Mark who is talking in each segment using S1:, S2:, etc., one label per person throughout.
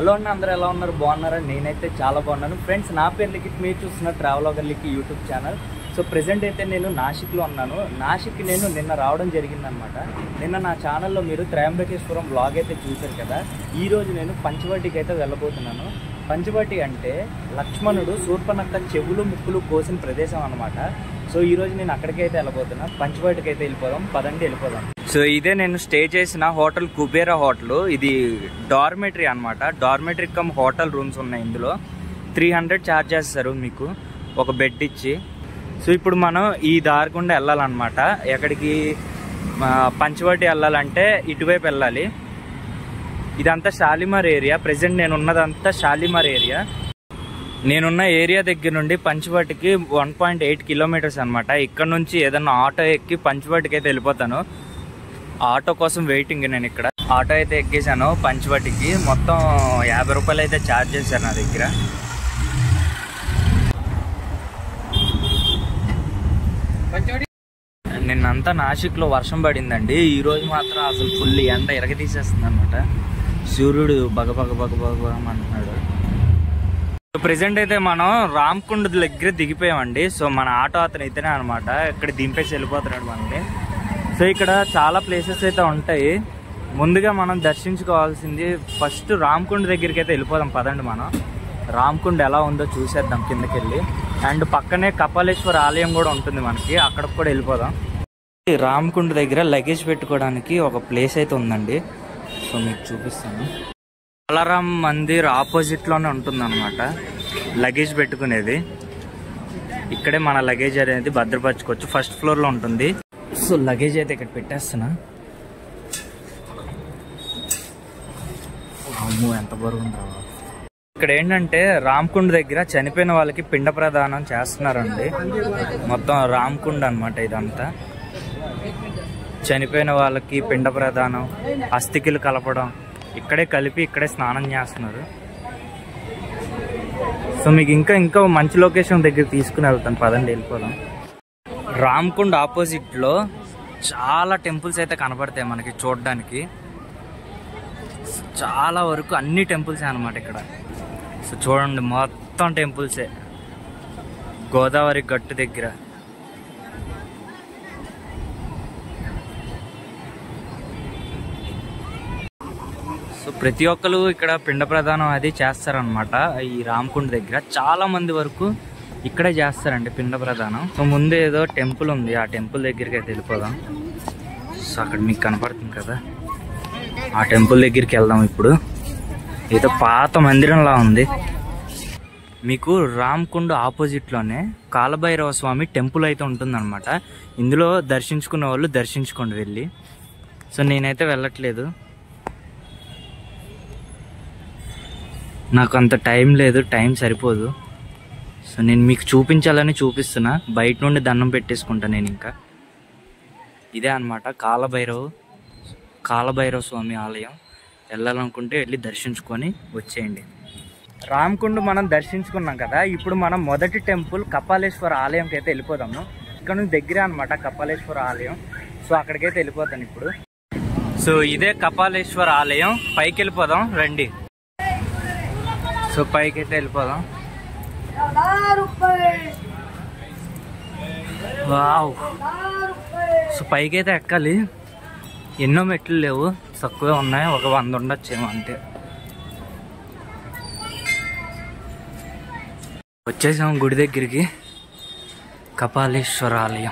S1: Hello అన్న అందరూ ఎలా ఉన్నారు బాగున్నారా నేనైతే చాలా బాగున్నాను ఫ్రెండ్స్ నా పేరు లిఖిత్ మీరు చూస్తున్న ట్రావెల్ ఒకర్లికి యూట్యూబ్ ఛానల్ సో ప్రెసెంట్ అయితే నేను నాసిక్లో ఉన్నాను నాసిక్ నేను నిన్న రావడం జరిగిందనమాట నిన్న నా ఛానల్లో మీరు త్రయంబకేశ్వరం బ్లాగ్ అయితే చూశారు కదా ఈ రోజు నేను పంచవటికి అయితే వెళ్ళబోతున్నాను పంచవటి అంటే లక్ష్మణుడు శూర్పనక్క చెవులు ముక్కులు కోసిన ప్రదేశం అనమాట సో ఈ రోజు నేను అక్కడికి అయితే వెళ్ళబోతున్నా పంచవటికి అయితే వెళ్ళిపోదాం పదండి వెళ్ళిపోదాం సో ఇదే నేను స్టే చేసిన హోటల్ కుబేరా హోటల్ ఇది డార్మెటరీ అన్నమాట డార్మెటరీ కమ్ హోటల్ రూమ్స్ ఉన్నాయి ఇందులో త్రీ హండ్రెడ్ ఛార్జ్ చేస్తారు మీకు ఒక బెడ్ ఇచ్చి సో ఇప్పుడు మనం ఈ దారి గుండా వెళ్ళాలన్నమాట ఎక్కడికి ఆ, పంచవటి వెళ్ళాలంటే ఇటువైపు వెళ్ళాలి ఇదంతా షాలిమార్ ఏరియా ప్రెసెంట్ నేను ఉన్నదంతా షాలిమార్ ఏరియా నేనున్న ఏరియా దగ్గర నుండి పంచవటికి వన్ పాయింట్ ఎయిట్ కిలోమీటర్స్ అనమాట ఇక్కడ నుంచి ఏదన్నా ఆటో ఎక్కి పంచవటికి అయితే వెళ్ళిపోతాను ఆటో కోసం వెయిటింగ్ నేను ఇక్కడ ఆటో అయితే ఎక్కేసాను పంచవటికి మొత్తం యాభై రూపాయలు అయితే ఛార్జ్ చేశారు నా దగ్గర నిన్నంతా నాసిక్లో వర్షం పడిందండి ఈ రోజు మాత్రం అసలు ఫుల్ ఎండ ఎరగ తీసేస్తుంది అనమాట సూర్యుడు బగ బగ బగ బగ బగ అంటున్నాడు సో ప్రెసెంట్ అయితే మనం రామ్కుండ్ దగ్గర దిగిపోయామండి సో మన ఆటో అతను అయితేనే అనమాట ఇక్కడ దింపేసి వెళ్ళిపోతున్నాడు మనకి సో ఇక్కడ చాలా ప్లేసెస్ అయితే ఉంటాయి ముందుగా మనం దర్శించుకోవాల్సింది ఫస్ట్ రామ్కుండ్ దగ్గరికి అయితే వెళ్ళిపోదాం పదండి మనం రామ్కుండ్ ఎలా ఉందో చూసేద్దాం కిందకి వెళ్ళి అండ్ పక్కనే కపాలేశ్వర ఆలయం కూడా ఉంటుంది మనకి అక్కడికి కూడా వెళ్ళిపోదాం ఈ రామ్కుండ్ దగ్గర లగేజ్ పెట్టుకోవడానికి ఒక ప్లేస్ అయితే ఉందండి సో మీకు చూపిస్తాను బలరాం మందిర్ ఆపోజిట్ లోనే ఉంటుంది అనమాట లగేజ్ పెట్టుకునేది ఇక్కడే మన లగేజ్ అనేది భద్రపరచుకోవచ్చు ఫస్ట్ ఫ్లోర్ లో ఉంటుంది సో లగేజ్ అయితే ఇక్కడ పెట్టేస్తున్నా అమ్మో ఎంత బరువు ఉందా ఇక్కడ ఏంటంటే రామ్కుండ్ దగ్గర చనిపోయిన వాళ్ళకి పిండ ప్రదానం చేస్తున్నారండి మొత్తం రామ్కుండ్ అన్నమాట ఇదంతా చనిపోయిన వాళ్ళకి పిండ ప్రదానం అస్థికిలు కలపడం ఇక్కడే కలిపి ఇక్కడే స్నానం చేస్తున్నారు సో మీకు ఇంకా ఇంకా మంచి లొకేషన్ దగ్గర తీసుకుని వెళ్తాను పదండి వెళ్ళిపోదాం రామ్కుండ్ ఆపోజిట్ లో చాలా టెంపుల్స్ అయితే కనపడతాయి మనకి చూడడానికి చాలా వరకు అన్ని టెంపుల్స్ అనమాట ఇక్కడ సో చూడండి మొత్తం టెంపుల్సే గోదావరి గట్టు దగ్గర సో ప్రతి ఒక్కరు ఇక్కడ పిండ ప్రదానం అది చేస్తారనమాట ఈ రామకుండ దగ్గర చాలా మంది వరకు ఇక్కడే చేస్తారండి పిండ ప్రదానం సో ముందు ఏదో టెంపుల్ ఉంది ఆ టెంపుల్ దగ్గరికి అయితే వెళ్ళిపోదాం సో అక్కడ మీకు కనపడుతుంది కదా ఆ టెంపుల్ దగ్గరికి వెళ్దాం ఇప్పుడు ఏదో పాత మందిరంలా ఉంది మీకు రామ్కుండ్ ఆపోజిట్లోనే కాలభైరవ స్వామి టెంపుల్ అయితే ఉంటుందన్నమాట ఇందులో దర్శించుకున్న వాళ్ళు దర్శించుకోండి వెళ్ళి సో నేనైతే వెళ్ళట్లేదు నాకు అంత టైం లేదు టైం సరిపోదు సో నేను మీకు చూపించాలని చూపిస్తున్నా బయట నుండి దండం పెట్టేసుకుంటా నేను ఇంకా ఇదే అన్నమాట కాలభైరవ్ కాలభైరవ స్వామి ఆలయం వెళ్ళాలనుకుంటే వెళ్ళి దర్శించుకొని వచ్చేయండి రామకుండ్ మనం దర్శించుకున్నాం కదా ఇప్పుడు మనం మొదటి టెంపుల్ కపాలేశ్వర ఆలయంకి అయితే వెళ్ళిపోదాము ఇక్కడ నుంచి దగ్గరే అనమాట కపాలేశ్వర ఆలయం సో అక్కడికైతే వెళ్ళిపోతాను ఇప్పుడు సో ఇదే కపాలేశ్వర ఆలయం పైకి వెళ్ళిపోదాం రండి సో పైకి అయితే వెళ్ళిపోదాం వావ్ సో పైకి అయితే ఎక్కాలి ఎన్నో మెట్లు లేవు తక్కువే ఉన్నాయి ఒక వంద ఉండొచ్చేమో అంతే వచ్చేసాం గుడి దగ్గరికి కపాలేశ్వర ఆలయం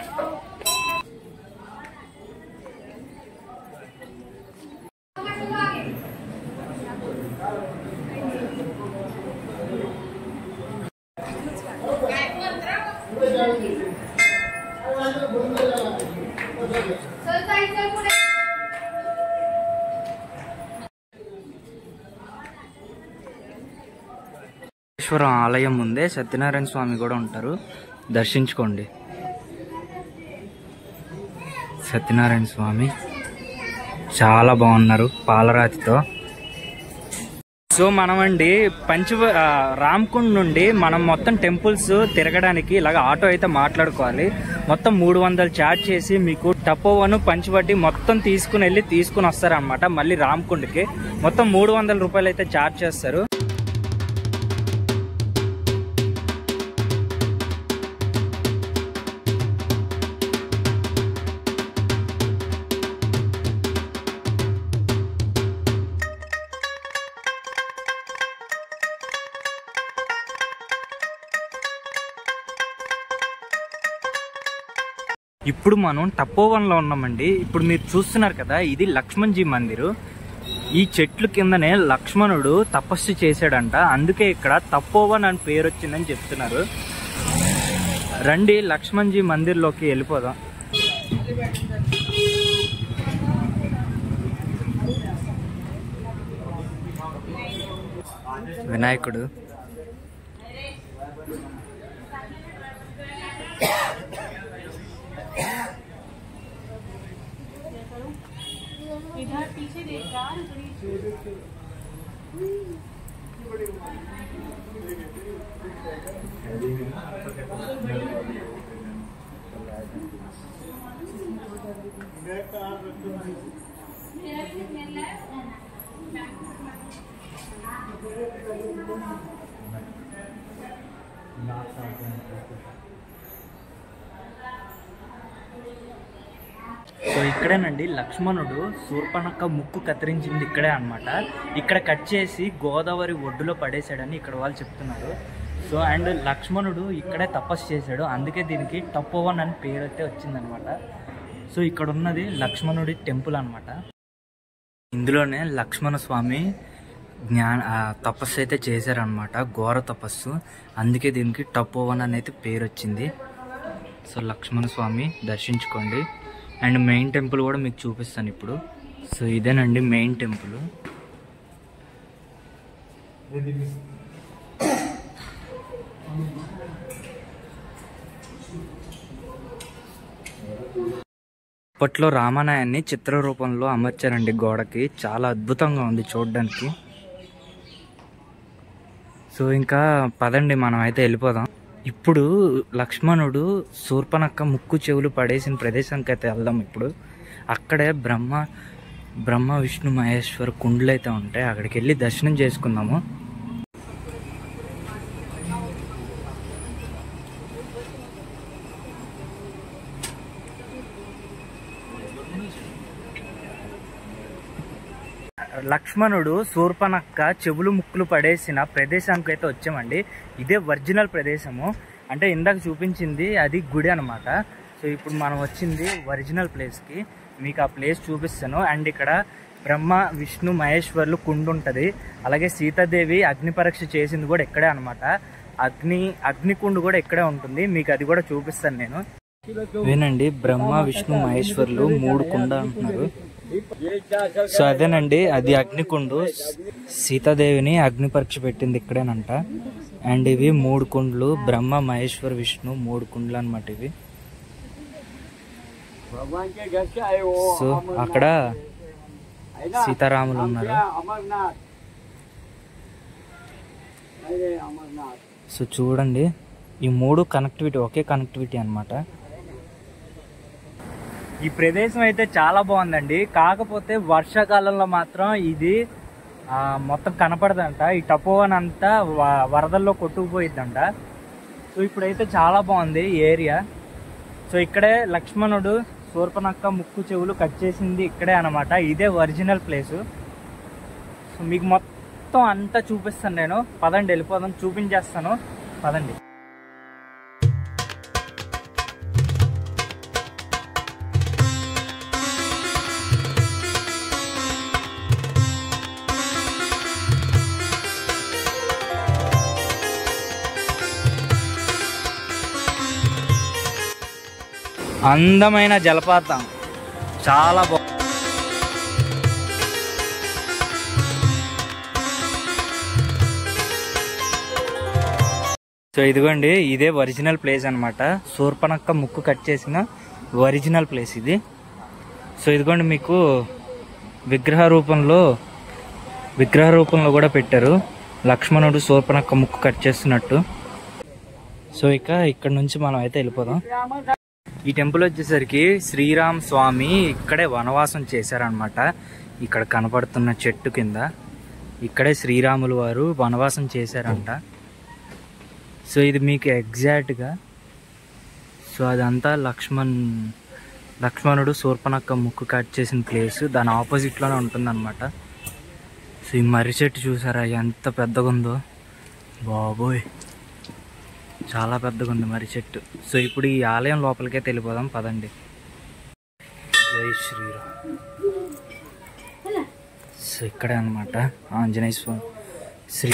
S1: ఈశ్వరం ఆలయం ముందే సత్యనారాయణ స్వామి కూడా ఉంటారు దర్శించుకోండి సత్యనారాయణ స్వామి చాలా బాగున్నారు పాలరాతితో సో మనం అండి పంచ ఆ, రామ్కుండ్ నుండి మనం మొత్తం టెంపుల్స్ తిరగడానికి ఇలాగ ఆటో అయితే మాట్లాడుకోవాలి మొత్తం మూడు వందలు చార్జ్ చేసి మీకు టపోవను పంచవడ్డీ మొత్తం తీసుకుని వెళ్ళి తీసుకుని వస్తారనమాట మళ్ళీ రామ్కుండ్కి మొత్తం మూడు వందల రూపాయలు అయితే చార్జ్ చేస్తారు ఇప్పుడు మనం తపోవన్లో ఉన్నామండి ఇప్పుడు మీరు చూస్తున్నారు కదా ఇది లక్ష్మణ్జీ మందిరు ఈ చెట్లు కిందనే లక్ష్మణుడు తపస్సు చేశాడంట అందుకే ఇక్కడ తపోవన్ అని పేరు వచ్చిందని చెప్తున్నారు రండి లక్ష్మణ్జీ మందిర్లోకి వెళ్ళిపోదాం వినాయకుడు
S2: इधर पीछे देख यार
S1: సో ఇక్కడేనండి లక్ష్మణుడు శూర్పణక్క ముక్కు కత్తిరించింది ఇక్కడే అన్నమాట ఇక్కడ కట్ చేసి గోదావరి ఒడ్డులో పడేశాడని ఇక్కడ వాళ్ళు చెప్తున్నారు సో అండ్ లక్ష్మణుడు ఇక్కడే తపస్సు చేశాడు అందుకే దీనికి టపోవన్ అని పేరు అయితే వచ్చిందనమాట సో ఇక్కడ ఉన్నది లక్ష్మణుడి టెంపుల్ అన్నమాట ఇందులోనే లక్ష్మణ స్వామి జ్ఞాన ఆ, తపస్సు అయితే చేశారనమాట ఘోర తపస్సు అందుకే దీనికి టపోవన్ అనేది పేరు వచ్చింది సో లక్ష్మణ స్వామి దర్శించుకోండి అండ్ మెయిన్ టెంపుల్ కూడా మీకు చూపిస్తాను ఇప్పుడు సో ఇదేనండి మెయిన్ టెంపుల్ అప్పట్లో రామానాయాన్ని చిత్ర రూపంలో అమర్చారండి గోడకి చాలా అద్భుతంగా ఉంది చూడడానికి సో ఇంకా పదండి మనం అయితే వెళ్ళిపోదాం ఇప్పుడు లక్ష్మణుడు శూర్పణక్క ముక్కు చెవులు పడేసిన ప్రదేశానికి అయితే వెళ్దాం ఇప్పుడు అక్కడే బ్రహ్మ బ్రహ్మ విష్ణు మహేశ్వర్ కుండ్లు అయితే ఉంటాయి అక్కడికి వెళ్ళి దర్శనం చేసుకుందాము లక్ష్మణుడు శూర్పణక్క చెవులు ముక్కులు పడేసిన ప్రదేశానికి అయితే వచ్చామండి ఇదే ఒరిజినల్ ప్రదేశము అంటే ఇందాక చూపించింది అది గుడి అనమాట సో ఇప్పుడు మనం వచ్చింది ఒరిజినల్ ప్లేస్కి మీకు ఆ ప్లేస్ చూపిస్తాను అండ్ ఇక్కడ బ్రహ్మ విష్ణు మహేశ్వర్లు కుండు ఉంటుంది అలాగే సీతాదేవి అగ్ని పరీక్ష చేసింది కూడా ఇక్కడే అనమాట అగ్ని అగ్నికుండు కూడా ఇక్కడే ఉంటుంది మీకు అది కూడా చూపిస్తాను నేను వినండి బ్రహ్మ విష్ణు మహేశ్వర్లు మూడు కుండ అంటున్నారు సో అదేనండి అది అగ్నికుండు సీతాదేవిని అగ్ని పరీక్ష పెట్టింది ఇక్కడేనంట అండ్ ఇవి మూడు కుండ్లు బ్రహ్మ మహేశ్వర్ విష్ణు మూడు కుండ్లు అనమాట ఇవి
S3: भगवान के घर से आए वो
S1: సో అక్కడ
S3: है ना
S1: సీతారాములు
S3: हम
S1: ఉన్నారు
S3: क्या अमरनाथ अरे अमरनाथ
S1: సో చూడండి ఈ మూడు కనెక్టివిటీ ఒకే కనెక్టివిటీ అన్నమాట ఈ ప్రదేశం అయితే చాలా బాగుందండి కాకపోతే వర్షాకాలంలో మాత్రం ఇది ఆ, మొత్తం కనపడదంట ఈ టపోవన్ అంతా వ- వరదల్లో కొట్టుకుపోయిద్దంట సో ఇప్పుడైతే చాలా బాగుంది ఈ ఏరియా సో ఇక్కడే లక్ష్మణుడు శూర్పణక్క ముక్కు చెవులు కట్ చేసింది ఇక్కడే అనమాట ఇదే ఒరిజినల్ ప్లేసు సో మీకు మొత్తం అంతా చూపిస్తాను నేను పదండి వెళ్ళిపోదాం చూపించేస్తాను పదండి అందమైన జలపాతం చాలా బా సో ఇదిగోండి ఇదే ఒరిజినల్ ప్లేస్ అన్నమాట శూర్పణక్క ముక్కు కట్ చేసిన ఒరిజినల్ ప్లేస్ ఇది సో ఇదిగోండి మీకు విగ్రహ రూపంలో విగ్రహ రూపంలో కూడా పెట్టారు లక్ష్మణుడు శూర్పణక్క ముక్కు కట్ చేస్తున్నట్టు సో ఇక ఇక్కడ నుంచి మనం అయితే వెళ్ళిపోదాం ఈ టెంపుల్ వచ్చేసరికి శ్రీరామ్ స్వామి ఇక్కడే వనవాసం చేశారనమాట ఇక్కడ కనపడుతున్న చెట్టు కింద ఇక్కడే శ్రీరాములు వారు వనవాసం చేశారంట సో ఇది మీకు ఎగ్జాక్ట్గా సో అదంతా లక్ష్మణ్ లక్ష్మణుడు శూర్పణక్క ముక్కు కట్ చేసిన ప్లేస్ దాని ఆపోజిట్లోనే ఉంటుందన్నమాట సో ఈ మర్రి చెట్టు చూసారా ఎంత పెద్దగా ఉందో బాబోయ్ చాలా పెద్దగా ఉంది మర్రి చెట్టు సో ఇప్పుడు ఈ ఆలయం లోపలికే వెళ్ళిపోదాం పదండి జై శ్రీరామ్ సో ఇక్కడే అనమాట ఆంజనేయ స్వామి శ్రీ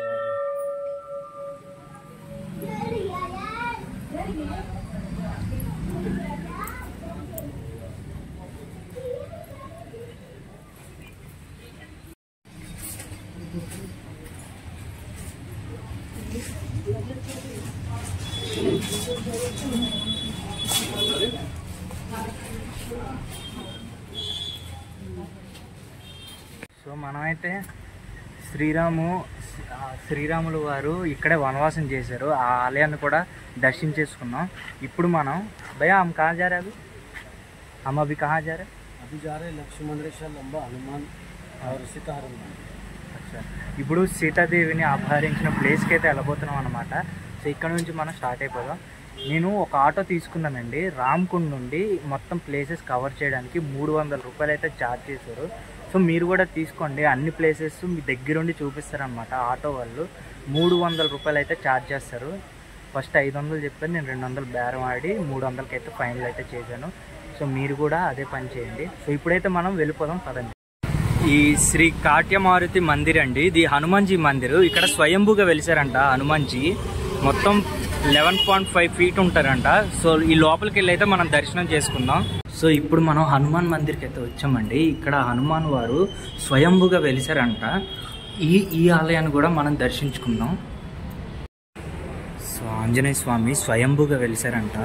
S1: సో మనమైతే శ్రీరాము ఆ శ్రీరాములు వారు ఇక్కడే వనవాసం చేశారు ఆ ఆలయాన్ని కూడా దర్శించేసుకున్నాం ఇప్పుడు మనం భయ్యా हम कहाँ जा रहे हैं अभी हम अभी कहाँ जा रहे हैं
S3: अभी जा रहे लक्ष्मण रेखा लंबा हनुमान और सीता हनुमान
S1: అచ్చా. ఇప్పుడు సీతాదేవిని అపహరించిన ప్లేస్కి అయితే వెళ్ళబోతున్నాం అనమాట సో ఇక్కడ నుంచి మనం స్టార్ట్ అయిపోదాం నేను ఒక ఆటో తీసుకున్నానండి రామ్కుండ్ నుండి మొత్తం ప్లేసెస్ కవర్ చేయడానికి మూడు వందల రూపాయలు అయితే ఛార్జ్ చేశారు సో మీరు కూడా తీసుకోండి అన్ని ప్లేసెస్ మీ దగ్గరుండి చూపిస్తారనమాట ఆటో వాళ్ళు మూడు వందల రూపాయలు అయితే ఛార్జ్ చేస్తారు ఫస్ట్ ఐదు వందలు చెప్పారు నేను రెండు వందలు బేరం ఆడి మూడు వందలకి అయితే ఫైనల్ అయితే చేశాను సో మీరు కూడా అదే పని చేయండి సో ఇప్పుడైతే మనం వెళ్ళిపోదాం పదండి ఈ శ్రీ కాట్యమారుతి మందిర్ అండి ఇది హనుమాన్జీ మందిర్ ఇక్కడ స్వయంభూగా వెలిసారంట హనుమాన్జీ మొత్తం లెవెన్ పాయింట్ ఫైవ్ ఫీట్ ఉంటారంట సో ఈ లోపలికి వెళ్ళి అయితే మనం దర్శనం చేసుకుందాం సో ఇప్పుడు మనం హనుమాన్ మందిర్కి అయితే వచ్చామండి ఇక్కడ హనుమాన్ వారు స్వయంభూగా వెలిసారంట ఈ ఈ ఆలయాన్ని కూడా మనం దర్శించుకుందాం సో ఆంజనేయ స్వామి స్వయంభూగా వెలిసారంట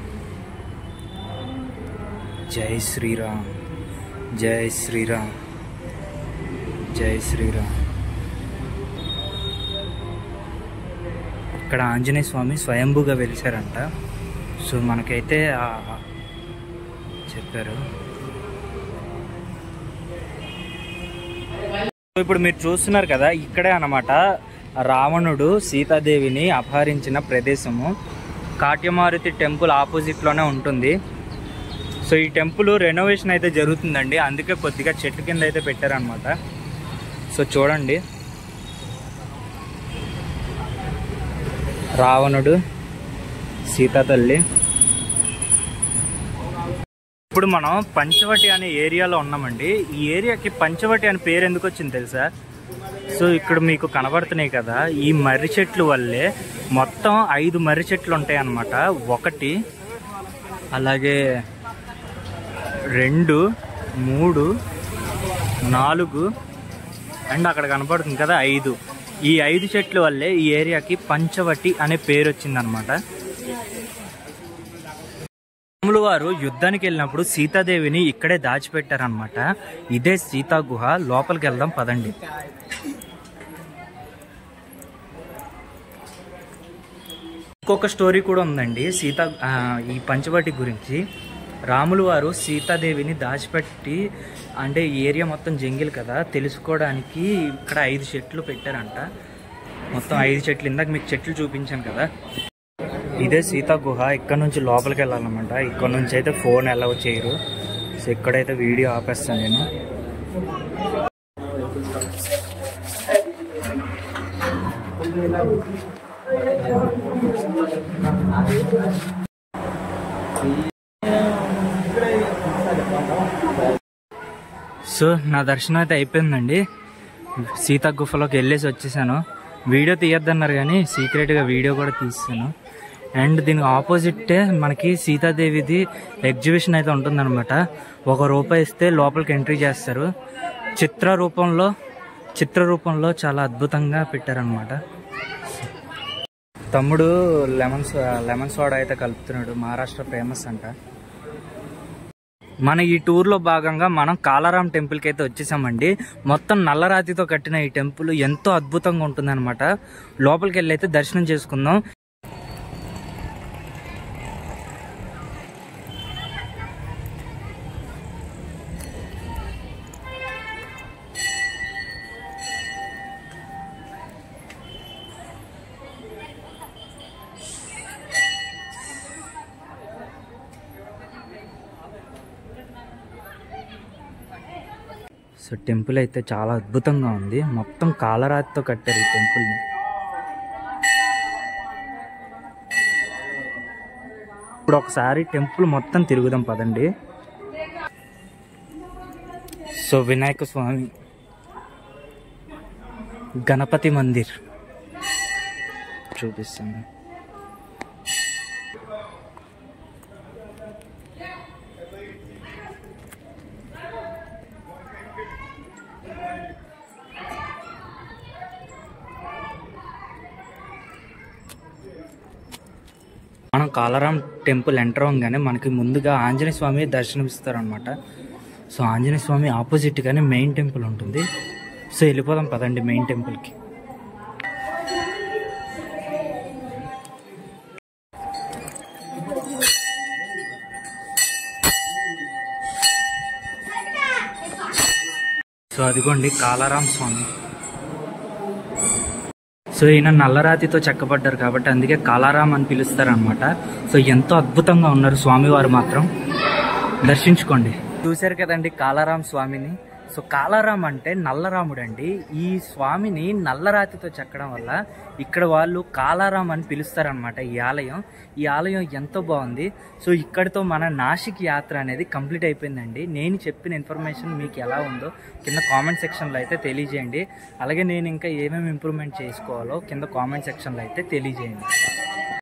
S1: జై శ్రీరామ్ జై శ్రీరామ్ జై శ్రీరామ్ ఇక్కడ ఆంజనేయ స్వామి స్వయంభూగా వెలిసారంట సో మనకైతే ఆ- చెప్పారు సో ఇప్పుడు మీరు చూస్తున్నారు కదా ఇక్కడే అన్నమాట రావణుడు సీతాదేవిని అపహరించిన ప్రదేశము కాట్యమారుతి టెంపుల్ ఆపోజిట్లోనే ఉంటుంది సో ఈ టెంపుల్ రెనోవేషన్ అయితే జరుగుతుందండి అందుకే కొద్దిగా చెట్టు కింద అయితే పెట్టారనమాట సో చూడండి రావణుడు సీతా తల్లి ఇప్పుడు మనం పంచవటి అనే ఏరియాలో ఉన్నామండి ఈ ఏరియాకి పంచవటి అనే పేరు ఎందుకు వచ్చింది తెలుసా సో ఇక్కడ మీకు కనబడుతున్నాయి కదా ఈ మర్రి చెట్లు వల్లే మొత్తం ఐదు మర్రి చెట్లు ఉంటాయి అన్నమాట ఒకటి అలాగే రెండు మూడు నాలుగు అండ్ అక్కడ కనపడుతుంది కదా ఐదు ఈ ఐదు చెట్ల వల్లే ఈ ఏరియాకి పంచవటి అనే పేరు వచ్చిందనమాట రాములు వారు యుద్ధానికి వెళ్ళినప్పుడు సీతాదేవిని ఇక్కడే దాచిపెట్టారనమాట ఇదే సీతా గుహ లోపలికి వెళ్దాం పదండి ఇంకొక స్టోరీ కూడా ఉందండి సీత ఆ, ఈ పంచవటి గురించి రాములు వారు సీతాదేవిని దాచిపెట్టి అంటే ఈ ఏరియా మొత్తం జంగిల్ కదా తెలుసుకోవడానికి ఇక్కడ ఐదు చెట్లు పెట్టారంట మొత్తం ఐదు చెట్లు ఇందాక మీకు చెట్లు చూపించాను కదా ఇదే సీతా గుహ ఇక్కడ నుంచి లోపలికి వెళ్ళాలన్నమాట ఇక్కడ నుంచి అయితే ఫోన్ అలౌ చేయరు సో ఇక్కడైతే వీడియో ఆపేస్తాను నేను సో నా దర్శనం అయితే అయిపోయిందండి సీతా గుఫలోకి వెళ్ళేసి వచ్చేసాను వీడియో తీయొద్దన్నారు కానీ సీక్రెట్గా వీడియో కూడా తీస్తాను అండ్ దీనికి ఆపోజిట్టే మనకి సీతాదేవిది ఎగ్జిబిషన్ అయితే ఉంటుందన్నమాట ఒక రూపాయి ఇస్తే లోపలికి ఎంట్రీ చేస్తారు చిత్ర రూపంలో చిత్ర రూపంలో చాలా అద్భుతంగా పెట్టారనమాట తమ్ముడు లెమన్ సో- లెమన్ సోడా అయితే కలుపుతున్నాడు మహారాష్ట్ర ఫేమస్ అంట మన ఈ టూర్లో భాగంగా మనం కాలారాం టెంపుల్కి అయితే వచ్చేసామండి మొత్తం నల్లరాతితో కట్టిన ఈ టెంపుల్ ఎంతో అద్భుతంగా ఉంటుందన్నమాట లోపలికి వెళ్ళి అయితే దర్శనం చేసుకుందాం సో టెంపుల్ అయితే చాలా అద్భుతంగా ఉంది మొత్తం కాలరాతితో కట్టారు ఈ టెంపుల్ని ఇప్పుడు ఒకసారి టెంపుల్ మొత్తం తిరుగుదాం పదండి సో వినాయక స్వామి గణపతి మందిర్ చూపిస్తాను మనం కాలారాం టెంపుల్ ఎంటర్ అవ్వగానే మనకి ముందుగా ఆంజనేయ స్వామి దర్శనం ఇస్తారనమాట సో ఆంజనేయ స్వామి ఆపోజిట్గానే మెయిన్ టెంపుల్ ఉంటుంది సో వెళ్ళిపోదాం పదండి మెయిన్ టెంపుల్కి సో అదిగోండి కాలారాం స్వామి సో ఈయన నల్లరాతితో చెక్కబడ్డారు కాబట్టి అందుకే కాలారాం అని పిలుస్తారు అనమాట సో ఎంతో అద్భుతంగా ఉన్నారు స్వామివారు మాత్రం దర్శించుకోండి చూశారు కదండి కాలారాం స్వామిని సో కాలారాం అంటే నల్లరాముడు అండి ఈ స్వామిని నల్లరాతితో చెక్కడం వల్ల ఇక్కడ వాళ్ళు కాలారాం అని పిలుస్తారనమాట ఈ ఆలయం ఈ ఆలయం ఎంతో బాగుంది సో ఇక్కడితో మన నాసిక్ యాత్ర అనేది కంప్లీట్ అయిపోయిందండి నేను చెప్పిన ఇన్ఫర్మేషన్ మీకు ఎలా ఉందో కింద కామెంట్ సెక్షన్లో అయితే తెలియజేయండి అలాగే నేను ఇంకా ఏమేమి ఇంప్రూవ్మెంట్ చేసుకోవాలో కింద కామెంట్ సెక్షన్లో అయితే తెలియజేయండి